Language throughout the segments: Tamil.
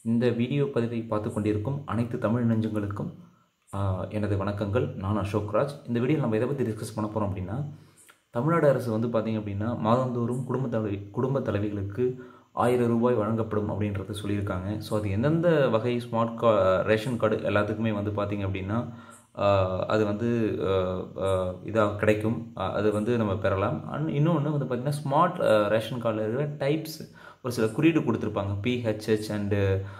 இந்த வீடியோ பதிவை பார்த்து கொண்டிருக்கும் அனைத்து தமிழ் நெஞ்சங்களுக்கும் ஆஹ், எனது வணக்கங்கள் நான் அசோக் ராஜ் இந்த வீடியோவில் நம்ம எதை பற்றி டிஸ்கஸ் பண்ண போகிறோம் அப்படின்னா தமிழ்நாடு அரசு வந்து பார்த்திங்க அப்படின்னா மாதந்தோறும் குடும்ப தலைவி குடும்ப தலைவிகளுக்கு ஆயிரம் ரூபாய் வழங்கப்படும் அப்படின்றத சொல்லியிருக்காங்க ஸோ அது எந்தெந்த வகை ஸ்மார்ட் கா ரேஷன் கார்டு எல்லாத்துக்குமே வந்து பார்த்திங்க அப்படின்னா ஆஹ், அது வந்து இதாக கிடைக்கும் ஆஹ், அது வந்து நம்ம பெறலாம் அண்ட் இன்னொன்று வந்து பார்த்திங்கன்னா ஸ்மார்ட் ரேஷன் கார்டில் இருக்கிற டைப்ஸ் ஒரு சில குறியீடு கொடுத்துருப்பாங்க பிஹெச்ஹெச் அண்டு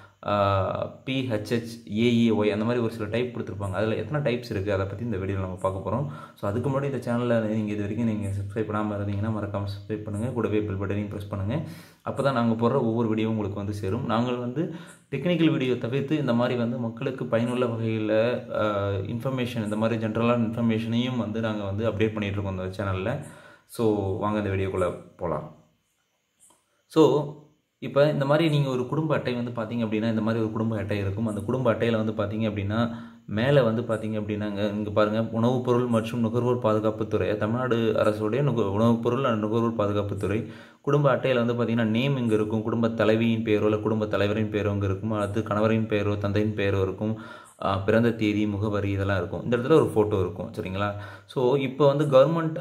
பிஹெச்ஹெச் ஏஇஒய் அந்த மாதிரி ஒரு சில டைப் கொடுத்துருப்பாங்க அதில் எத்தனை டைப்ஸ் இருக்குது அதை பற்றி இந்த வீடியோவில் நம்ம பார்க்க போகிறோம் ஸோ அதுக்கு முன்னாடி இந்த சேனலில் நீங்கள் இது வரைக்கும் நீங்கள் சப்ஸ்கிரைப் பண்ணாமல் இருந்தீங்கன்னா மறக்காமல் சப்ஸ்கிரைப் பண்ணுங்கள் கூடவே பெல் பட்டனையும் ப்ரெஸ் பண்ணுங்கள் அப்போ தான் நாங்கள் போடுற ஒவ்வொரு வீடியோவும் உங்களுக்கு வந்து சேரும் நாங்கள் வந்து டெக்னிக்கல் வீடியோ தவிர்த்து இந்த மாதிரி வந்து மக்களுக்கு பயனுள்ள வகையில் இன்ஃபர்மேஷன் இந்த மாதிரி ஜென்ரலான இன்ஃபர்மேஷனையும் வந்து நாங்கள் வந்து அப்டேட் பண்ணிகிட்டு இருக்கோம் இந்த சேனலில் ஸோ வாங்க இந்த வீடியோக்குள்ளே போகலாம் ஸோ இப்போ இந்த மாதிரி நீங்கள் ஒரு குடும்ப அட்டை வந்து பார்த்தீங்க அப்படின்னா இந்த மாதிரி ஒரு குடும்ப அட்டை இருக்கும் அந்த குடும்ப அட்டையில் வந்து பார்த்தீங்க அப்படின்னா மேலே வந்து பார்த்தீங்க அப்படின்னா இங்கே இங்கே பாருங்கள் உணவுப் பொருள் மற்றும் நுகர்வோர் பாதுகாப்புத்துறை தமிழ்நாடு அரசுடைய நுக உணவுப் பொருள் and நுகர்வோர் பாதுகாப்புத்துறை குடும்ப அட்டையில் வந்து பார்த்தீங்கன்னா நேம் இங்கே இருக்கும் குடும்ப தலைவியின் பேரோ இல்லை குடும்ப தலைவரின் பேரோ இங்கே இருக்கும் அடுத்து கணவரின் பேரோ தந்தையின் பேரோ இருக்கும் ஆஹ் பிறந்த தேதி முகவரி இதெல்லாம் இருக்கும் இந்த இடத்துல ஒரு ஃபோட்டோ இருக்கும் சரிங்களா ஸோ இப்போ வந்து கவர்மெண்ட்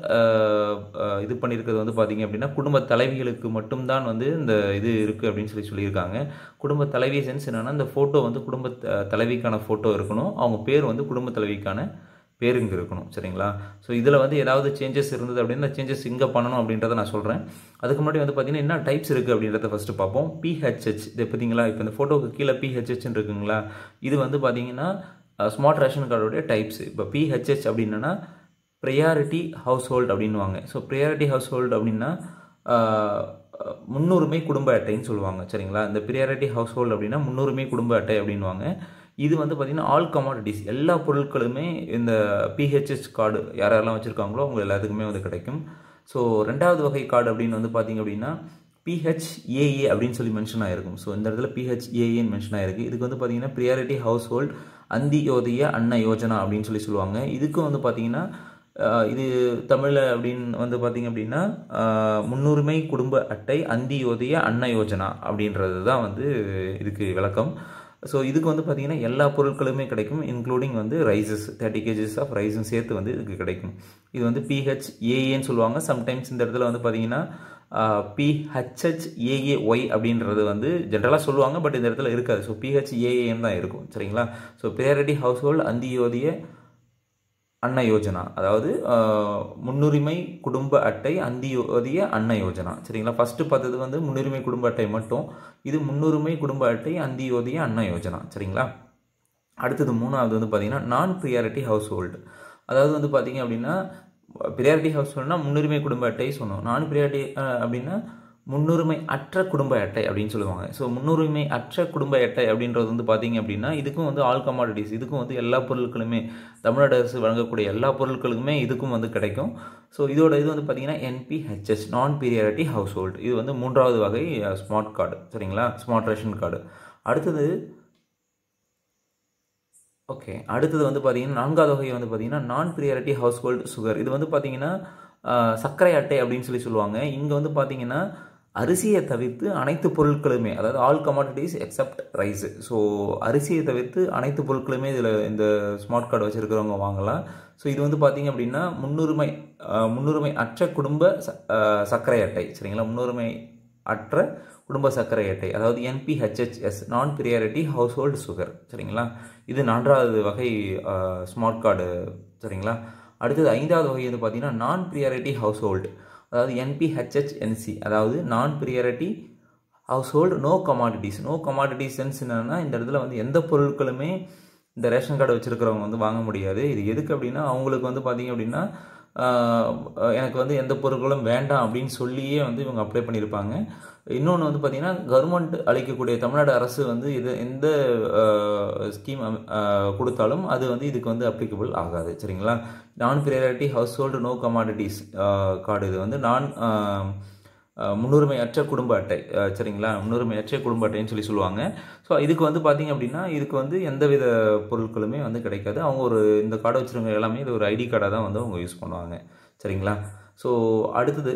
இது பண்ணியிருக்கிறது வந்து பார்த்தீங்க அப்படின்னா குடும்ப தலைவிகளுக்கு மட்டும்தான் வந்து இந்த இது இருக்குது அப்படின்னு சொல்லி சொல்லியிருக்காங்க குடும்ப தலைவி சென்ஸ் என்னென்னா இந்த ஃபோட்டோ வந்து குடும்ப த- தலைவிக்கான ஃபோட்டோ இருக்கணும் அவங்க பேர் வந்து குடும்ப தலைவிக்கான பேர் இங்கே இருக்கணும் சரிங்களா ஸோ இதில் வந்து ஏதாவது சேஞ்சஸ் இருந்தது அப்படின்னா சேஞ்சஸ் இங்கே பண்ணணும் அப்படின்றத நான் சொல்கிறேன் அதுக்கு முன்னாடி வந்து பார்த்தீங்கன்னா என்ன டைப்ஸ் இருக்குது அப்படின்றத ஃபஸ்ட்டு பார்ப்போம் பிஹெச்ஹெச் இது பார்த்தீங்களா இப்போ இந்த ஃபோட்டோக்கு கீழே பிஹெச்ஹெச்னு இருக்குங்களா இது வந்து பார்த்தீங்கன்னா ஸ்மார்ட் ரேஷன் கார்டோடைய டைப்ஸ் இப்போ பிஹெச்ஹெச் அப்படின்னா ப்ரையாரிட்டி ஹவுஸ் ஹோல்ட் அப்படின்வாங்க ஸோ ப்ரையாரிட்டி ஹவுஸ் ஹோல்ட் அப்படின்னா ஆஹ், முன்னுரிமை குடும்ப அட்டைன்னு சொல்லுவாங்க சரிங்களா இந்த ப்ரியாரிட்டி ஹவுஸ் ஹோல்ட் அப்படின்னா முன்னுரிமை குடும்ப அட்டை அப்படின்வாங்க இது வந்து பார்த்திங்கன்னா ஆல் கமாடிட்டிஸ் எல்லா பொருட்களுமே இந்த பிஹெச்எஸ் கார்டு யார் யாரெல்லாம் வச்சுருக்காங்களோ அவங்க எல்லாத்துக்குமே வந்து கிடைக்கும் ஸோ ரெண்டாவது வகை கார்டு அப்படின்னு வந்து பார்த்திங்க அப்படின்னா பிஹெச்ஏஏ அப்படின்னு சொல்லி மென்ஷன் ஆகிருக்கும் ஸோ இந்த இடத்துல பிஹெச்ஏஏன்னு மென்ஷன் ஆகிருக்கு இதுக்கு வந்து பார்த்தீங்கன்னா priority house household Antyodaya Anna Yojana அப்படின்னு சொல்லி சொல்லுவாங்க இதுக்கும் வந்து பார்த்தீங்கன்னா ஆஹ் இது தமிழில் அப்படின்னு வந்து பார்த்தீங்க அப்படின்னா ஆஹ் முன்னுரிமை குடும்ப அட்டை அந்தியோதய அன்ன யோஜனா அப்படின்றது தான் வந்து இதுக்கு விளக்கம் ஸோ இதுக்கு வந்து பார்த்தீங்கன்னா எல்லா பொருட்களுமே கிடைக்கும் இன்க்ளூடிங் வந்து ரைசஸ் தேர்ட்டி கேஜிஸ் ஆஃப் ரைஸும் சேர்த்து வந்து இதுக்கு கிடைக்கும் இது வந்து பிஹெச் ஏஏன்னு சொல்லுவாங்க சம்டைம்ஸ் இந்த இடத்துல வந்து பார்த்தீங்கன்னா பிஹெச்ஹெச் ஏஏஒய் அப்படின்றது வந்து ஜென்ரலாக சொல்லுவாங்க பட் இந்த இடத்துல இருக்காது ஸோ பிஹெச் ஏஏன்னு தான் இருக்கும் சரிங்களா so priority household Antyodaya Anna Yojana அதாவது ஆஹ், முன்னுரிமை குடும்ப அட்டை அந்தியோதய அன்ன யோஜனா சரிங்களா ஃபர்ஸ்ட் பார்த்தது வந்து முன்னுரிமை குடும்ப அட்டை மட்டும் இது முன்னுரிமை குடும்ப அட்டை அந்தியோதய அன்ன யோஜனா சரிங்களா அடுத்தது மூணாவது வந்து பார்த்தீங்கன்னா நான் ப்ரியாரிட்டி ஹவுஸ் ஹோல்டு அதாவது வந்து பார்த்தீங்க அப்படின்னா ப்ரியாரிட்டி ஹவுஸ் ஹோல்ட்னா முன்னுரிமை குடும்ப அட்டை சொன்னோம் நான் ப்ரியாரிட்டி அப்படின்னா முன்னுரிமை அற்ற குடும்ப அட்டை அப்படின்னு சொல்லுவாங்க ஸோ முன்னுரிமை அற்ற குடும்ப அட்டை அப்படின்றது வந்து பார்த்தீங்க அப்படின்னா இதுக்கும் வந்து ஆல் கமாடிட்டிஸ் இதுக்கும் வந்து எல்லா பொருட்களுமே தமிழ்நாடு அரசு வழங்கக்கூடிய எல்லா பொருட்களுக்குமே இதுக்கும் வந்து கிடைக்கும் ஸோ இதோட இது வந்து பார்த்தீங்கன்னா என்பிஹெச்எஸ் நான் பீரியாரிட்டி ஹவுஸ் ஹோல்டு இது வந்து மூன்றாவது வகை ஸ்மார்ட் கார்டு சரிங்களா ஸ்மார்ட் ரேஷன் கார்டு அடுத்தது ஓகே அடுத்தது வந்து பார்த்தீங்கன்னா நான்காவது வகை வந்து பார்த்தீங்கன்னா non priority household sugar இது வந்து பார்த்தீங்கன்னா ஆஹ், சர்க்கரை அட்டை அப்படின்னு சொல்லி சொல்லுவாங்க இங்கே வந்து பார்த்தீங்கன்னா அரிசியை தவிர்த்து அனைத்து பொருட்களுமே அதாவது all commodities except rice so அரிசியை தவிர்த்து அனைத்து பொருட்களுமே இதில் இந்த ஸ்மார்ட் கார்டு வச்சுருக்கிறவங்க வாங்கலாம் ஸோ இது வந்து பார்த்தீங்க அப்படின்னா முன்னுரிமை ஆஹ், முன்னுரிமை அற்ற குடும்ப ச- ஆஹ், சர்க்கரை அட்டை சரிங்களா முன்னுரிமை அற்ற குடும்ப சர்க்கரை அட்டை அதாவது என்பிஹெச்ஹெச்எஸ் நான் ப்ரியாரிட்டி ஹவுஸ் ஹோல்டு சுகர் சரிங்களா இது நான்காவது வகை ஸ்மார்ட் கார்டு சரிங்களா அடுத்தது ஐந்தாவது வகை வந்து பார்த்தீங்கன்னா நான் ப்ரியாரிட்டி ஹவுஸ் ஹோல்டு அதாவது என்பிஹெச்ஹெச்என்சி அதாவது non priority household no commodities no commodities sense என்னன்னா இந்த இடத்துல வந்து எந்த பொருட்களுமே இந்த ரேஷன் கார்டு வச்சுருக்கிறவங்க வந்து வாங்க முடியாது இது எதுக்கு அப்படின்னா அவங்களுக்கு வந்து பார்த்தீங்க அப்படின்னா ஆஹ், எனக்கு வந்து எந்த பொருட்களும் வேண்டாம் அப்படின்னு சொல்லியே வந்து இவங்க அப்ளை பண்ணியிருப்பாங்க இன்னொன்று வந்து பார்த்தீங்கன்னா கவர்மெண்ட் அளிக்கக்கூடிய தமிழ்நாடு அரசு வந்து இது எந்த ஸ்கீம் கொடுத்தாலும் அது வந்து இதுக்கு வந்து அப்ளிகபிள் ஆகாது சரிங்களா non priority household no commodities card இது வந்து நான் அஹ், முன்னுரிமை அற்ற குடும்ப அட்டை அஹ், சரிங்களா முன்னுரிமை அற்ற குடும்ப அட்டைன்னு சொல்லி சொல்லுவாங்க ஸோ இதுக்கு வந்து பார்த்தீங்க அப்படின்னா இதுக்கு வந்து எந்தவித பொருட்களுமே வந்து கிடைக்காது அவங்க ஒரு இந்த கார்டை வச்சுருங்க எல்லாமே இது ஒரு ஐடி கார்டாக தான் வந்து அவங்க யூஸ் பண்ணுவாங்க சரிங்களா ஸோ அடுத்தது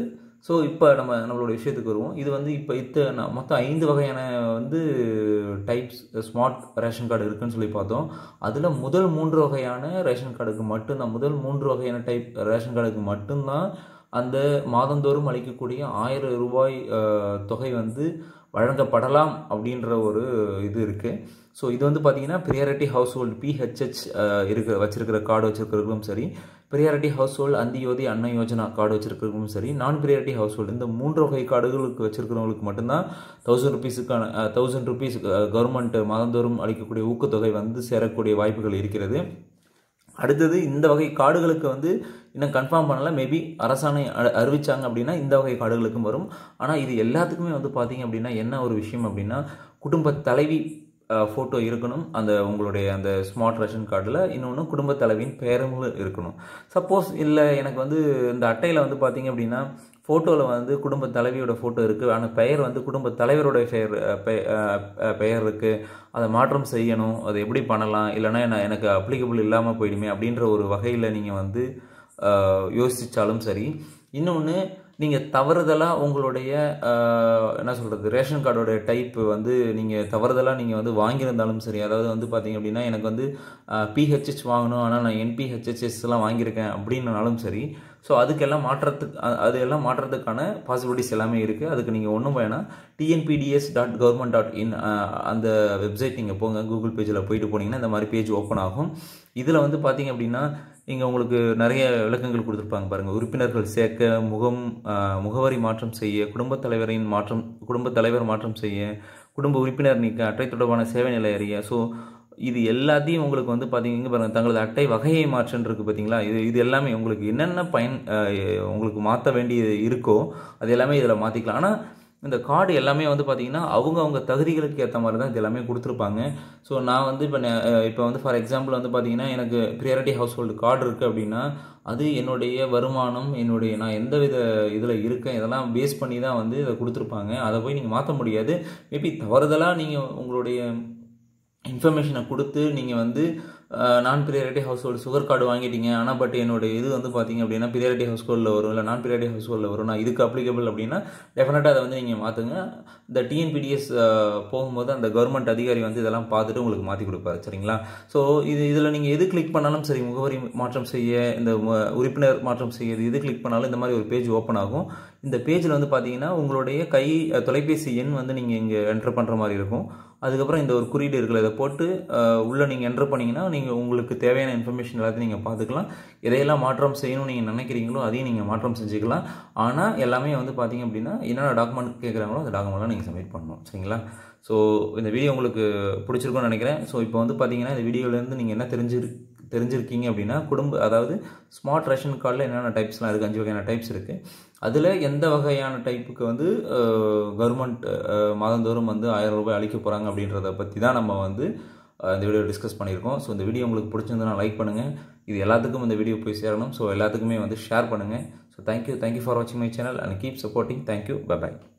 ஸோ இப்போ நம்ம நம்மளோட விஷயத்துக்கு வருவோம் இது வந்து இப்போ இத்த மொத்தம் ஐந்து வகையான வந்து டைப்ஸ் ஸ்மார்ட் ரேஷன் கார்டு இருக்குன்னு சொல்லி பார்த்தோம் அதில் முதல் மூன்று வகையான ரேஷன் கார்டுக்கு மட்டும்தான் முதல் மூன்று வகையான டைப் ரேஷன் கார்டுக்கு மட்டும்தான் அந்த மாதந்தோறும் அளிக்கக்கூடிய ஆயிரம் ரூபாய் அஹ், தொகை வந்து வழங்கப்படலாம் அப்படின்ற ஒரு இது இருக்குது ஸோ இது வந்து பார்த்தீங்கன்னா ப்ரியாரிட்டி ஹவுஸ் ஹோல்டு பிஹெச்ஹெச் இருக்க வச்சிருக்கிற கார்டு வச்சிருக்கிறவங்களும் சரி ப்ரியாரிட்டி ஹவுஸ் ஹோல்டு அந்தியோதி அன்ன யோஜனா கார்டு வச்சிருக்கிறவங்களும் சரி நான் ப்ரியாரிட்டி ஹவுஸ் ஹோல்டு இந்த மூன்று வகை கார்டுகளுக்கு வச்சிருக்கிறவங்களுக்கு மட்டும்தான் தௌசண்ட் ருபீஸுக்கான தௌசண்ட் ருபீஸ் கவர்மெண்ட் மாதந்தோறும் அளிக்கக்கூடிய ஊக்கத்தொகை வந்து சேரக்கூடிய வாய்ப்புகள் இருக்கிறது அடுத்தது இந்த வகை கார்டுகளுக்கு வந்து இன்னும் கன்ஃபார்ம் பண்ணல மேபி அரசாணை அ- அறிவிச்சாங்க அப்படின்னா இந்த வகை கார்டுகளுக்கும் வரும் ஆனால் இது எல்லாத்துக்குமே வந்து பார்த்தீங்க அப்படின்னா என்ன ஒரு விஷயம் அப்படின்னா குடும்ப தலைவி ஃபோட்டோ இருக்கணும் அந்த உங்களுடைய அந்த ஸ்மார்ட் ரேஷன் கார்டில் இன்னொன்று குடும்ப தலைவியின் பெயரும் இருக்கணும் சப்போஸ் இல்லை எனக்கு வந்து இந்த அட்டையில் வந்து பார்த்தீங்க அப்படின்னா ஃபோட்டோவில் வந்து குடும்ப தலைவியோட ஃபோட்டோ இருக்குது ஆனால் பெயர் வந்து குடும்ப தலைவரோட பெயர் அஹ், பெ- அஹ், அஹ், பெயர் இருக்குது அதை மாற்றம் செய்யணும் அதை எப்படி பண்ணலாம் இல்லைன்னா என்ன எனக்கு அப்ளிகபிள் இல்லாமல் போயிடுமே அப்படின்ற ஒரு வகையில் நீங்கள் வந்து அஹ், யோசிச்சாலும் சரி இன்னொன்று நீங்கள் தவறுதலாக உங்களுடைய அஹ், என்ன சொல்கிறது ரேஷன் கார்டோட டைப் வந்து நீங்கள் தவறுதலாக நீங்கள் வந்து வாங்கியிருந்தாலும் சரி அதாவது வந்து பார்த்தீங்க அப்படின்னா எனக்கு வந்து பிஹெச்ஹெச் வாங்கணும் ஆனால் நான் என்பிஹெச்ஹெச்எஸ் எல்லாம் வாங்கியிருக்கேன் அப்படின்னாலும் சரி ஸோ அதுக்கெல்லாம் மாற்றத்துக்கு அ- அது எல்லாம் மாற்றத்துக்கான பாசிபிலிட்டிஸ் எல்லாமே இருக்குது அதுக்கு நீங்கள் ஒன்றும் வேணாம் TNPDS dot government dot in அந்த வெப்சைட் நீங்கள் போங்க கூகுள் பேஜில் போயிட்டு போனீங்கன்னா இந்த மாதிரி பேஜ் ஓப்பன் ஆகும் இதில் வந்து பார்த்தீங்க அப்படின்னா இங்கே உங்களுக்கு நிறைய விளக்கங்கள் கொடுத்துருப்பாங்க பாருங்கள் உறுப்பினர்கள் சேர்க்க முகம் அஹ், முகவரி மாற்றம் செய்ய குடும்பத் தலைவரின் மாற்றம் குடும்பத் தலைவர் மாற்றம் செய்ய குடும்ப உறுப்பினர் நீக்க அட்டை தொடர்பான சேவை நிலை அறிய ஸோ இது எல்லாத்தையும் உங்களுக்கு வந்து பார்த்தீங்க பாருங்க தங்களது அட்டை வகையை மாற்றன்னு இருக்கு பார்த்தீங்களா இது இது எல்லாமே உங்களுக்கு என்னென்ன பயன் அஹ், உங்களுக்கு மாற்ற வேண்டியது இருக்கோ அது எல்லாமே இதில் மாற்றிக்கலாம் ஆனால் இந்த கார்டு எல்லாமே வந்து பார்த்தீங்கன்னா அவங்க அவங்க தகுதிகளுக்கு ஏற்ற மாதிரி தான் இது எல்லாமே கொடுத்துருப்பாங்க ஸோ நான் வந்து இப்போ இப்போ வந்து ஃபார் எக்ஸாம்பிள் வந்து பார்த்தீங்கன்னா எனக்கு ப்ரியாரிட்டி ஹவுஸ் ஹோல்டு கார்டு இருக்குது அப்படின்னா அது என்னுடைய வருமானம் என்னுடைய நான் எந்த வித இதில் இருக்கேன் இதெல்லாம் பேஸ் பண்ணி தான் வந்து இதை கொடுத்துருப்பாங்க அதை போய் நீங்கள் மாற்ற முடியாது மேபி தவறுதலாக நீங்கள் உங்களுடைய இன்ஃபர்மேஷனை கொடுத்து நீங்கள் வந்து non priority household sugar card வாங்கிட்டீங்க ஆனால் பட் என்னோட இது வந்து பார்த்தீங்க அப்படின்னா ப்ரியாரிட்டி ஹவுஸ் ஹோல்டில் வரும் இல்லை நான் ப்ரியாரிட்டி ஹவுஸ் ஹோல்டில் வரும் நான் இதுக்கு அப்ளிகபிள் அப்படின்னா டெஃபினட்டாக அதை வந்து நீங்கள் மாற்றுங்க இந்த டிஎன்பிடிஎஸ் போகும்போது அந்த கவர்மெண்ட் அதிகாரி வந்து இதெல்லாம் பார்த்துட்டு உங்களுக்கு மாற்றி கொடுப்பாரு சரிங்களா ஸோ இது இதில் நீங்கள் எது கிளிக் பண்ணாலும் சரி முகவரி மாற்றம் செய்ய இந்த மு- உறுப்பினர் மாற்றம் செய்ய இது எது கிளிக் பண்ணாலும் இந்த மாதிரி ஒரு பேஜ் ஓப்பன் ஆகும் இந்த பேஜில் வந்து பார்த்தீங்கன்னா உங்களுடைய கை அஹ், தொலைபேசி எண் வந்து நீங்கள் இங்கே என்டர் பண்ணுற மாதிரி இருக்கும் அதுக்கப்புறம் இந்த ஒரு குறியீடு இருக்குல்ல இதை போட்டு அஹ், உள்ளே நீங்கள் என்டர் பண்ணீங்கன்னா நீங்கள் உங்களுக்கு தேவையான இன்ஃபர்மேஷன் எல்லாத்தையும் நீங்கள் பார்த்துக்கலாம் எதையெல்லாம் மாற்றம் செய்யணும்னு நீங்கள் நினைக்கிறீங்களோ அதையும் நீங்கள் மாற்றம் செஞ்சுக்கலாம் ஆனால் எல்லாமே வந்து பார்த்தீங்க அப்படின்னா என்னென்ன டாக்குமெண்ட் கேட்குறாங்களோ அந்த டாக்குமெண்ட்லாம் நீங்கள் சப்மிட் பண்ணணும் சரிங்களா ஸோ இந்த வீடியோ உங்களுக்கு பிடிச்சிருக்கும்னு நினைக்கிறேன் ஸோ இப்போ வந்து பார்த்தீங்கன்னா இந்த வீடியோலேருந்து நீங்கள் என்ன தெரிஞ்சிரு தெரிஞ்சிருக்கீங்க அப்படின்னா குடும்ப அதாவது ஸ்மார்ட் ரேஷன் கார்டில் என்னென்ன டைப்ஸ்லாம் இருக்குது அஞ்சு வகையான டைப்ஸ் இருக்குது அதில் எந்த வகையான டைப்புக்கு வந்து கவர்மெண்ட் மாதந்தோறும் வந்து ஆயிரம் ரூபாய் அளிக்க போகிறாங்க அப்படின்றத பற்றி தான் நம்ம வந்து அஹ், இந்த வீடியோ டிஸ்கஸ் பண்ணியிருக்கோம் ஸோ இந்த வீடியோ உங்களுக்கு பிடிச்சிருந்ததுன்னா லைக் பண்ணுங்கள் இது எல்லாத்துக்கும் இந்த வீடியோ போய் சேரணும் ஸோ எல்லாத்துக்குமே வந்து ஷேர் பண்ணுங்கள் ஸோ தேங்க்யூ தேங்க்யூ ஃபார் வாட்சிங் my channel and keep supporting thank you by